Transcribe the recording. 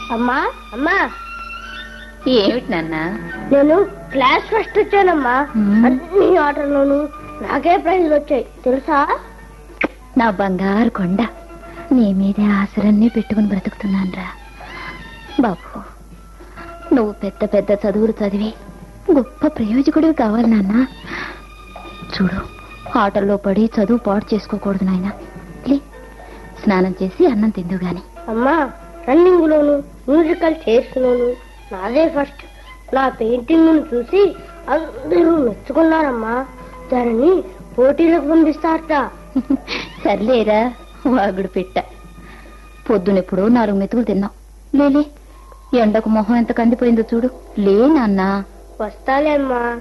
అమ్మా అమ్మా ఏమిటి నాన్న నేను క్లాస్ ఫస్ట్ వచ్చానమ్మా మ్మ్. అన్ని ఆటల్లోనూ నాకే ప్రైజ్లు వచ్చాయి తెలుసా నా బంగారు కొండ నీ మీదే ఆశలన్నీ పెట్టుకుని బ్రతుకుతున్నానురా బాబు నువ్వు పెద్ద పెద్ద చదువులు చదివి గొప్ప ప్రయోజకుడివి కావాలి నాన్న చూడు ఆటల్లో పడి చదువు పాడు చేసుకోకూడదు నాయన లే స్నానం చేసి అన్నం తిందు గాని అమ్మా రన్నింగ్ లోను మ్యూజికల్ చైర్స్ లోను నాదే ఫస్ట్ నా పెయింటింగ్ చూసి అందరూ మెచ్చుకున్నారమ్మా దానిని పోటీలకు పంపిస్తారట సర్లేరా వాగుడు పెట్ట పొద్దునెప్పుడు నాలుగు మెతుకులు తిన్నావు లేలే ఎండకు మొహం ఎంత కందిపోయిందో చూడు లే నాన్నా వస్తాలే అమ్మా